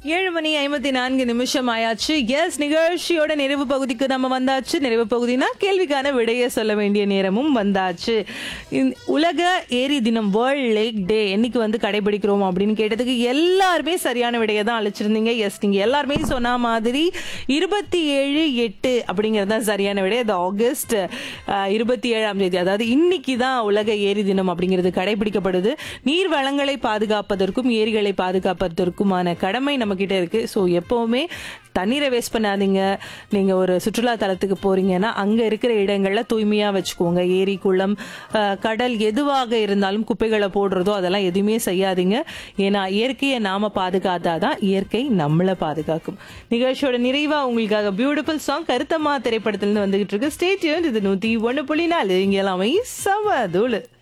ஏழு மணி ஐம்பத்தி நான்கு நிமிஷம் ஆயாச்சு எஸ் நிகழ்ச்சியோட நிறைவு பகுதிக்கு நம்ம வந்தாச்சு நிறைவு பகுதினா கேள்விக்கான விடையை சொல்ல வேண்டிய நேரமும் வந்தாச்சு இந்த உலக ஏரி தினம் வேர்ல்ட் லேக் டே என்னைக்கு வந்து கடைபிடிக்கிறோம் அப்படின்னு கேட்டதுக்கு எல்லாருமே சரியான விடையை தான் அழைச்சிருந்தீங்க எஸ் நீங்க எல்லாருமே சொன்ன மாதிரி இருபத்தி ஏழு எட்டு அப்படிங்கிறது தான் சரியான விடை அது ஆகஸ்ட் அஹ், இருபத்தி ஏழாம் தேதி அதாவது இன்னைக்கு தான் உலக ஏரி தினம் அப்படிங்கிறது கடைபிடிக்கப்படுது நீர் வளங்களை பாதுகாப்பதற்கும் ஏரிகளை பாதுகாப்பதற்குமான கடமை நம்ம கிட்ட இருக்கு ஸோ எப்பவுமே தண்ணீரை வேஸ்ட் பண்ணாதீங்க நீங்க ஒரு சுற்றுலா தலத்துக்கு போறீங்கன்னா அங்க இருக்கிற இடங்கள்ல தூய்மையா வச்சுக்கோங்க ஏரி குளம் அஹ், கடல் எதுவாக இருந்தாலும் குப்பைகளை போடுறதோ அதெல்லாம் எதுவுமே செய்யாதீங்க ஏன்னா இயற்கையை நாம பாதுகாத்தாதான் இயற்கை நம்மளை பாதுகாக்கும் நிகழ்ச்சியோட நிறைவா உங்களுக்காக பியூட்டிஃபுல் சாங் கருத்தம்மா திரைப்படத்திலிருந்து வந்துகிட்டு இருக்கு ஸ்டேட் இது நூத்தி ஒண்ணு புள்ளி நாலு இங்க எல்லாமே சம தூளு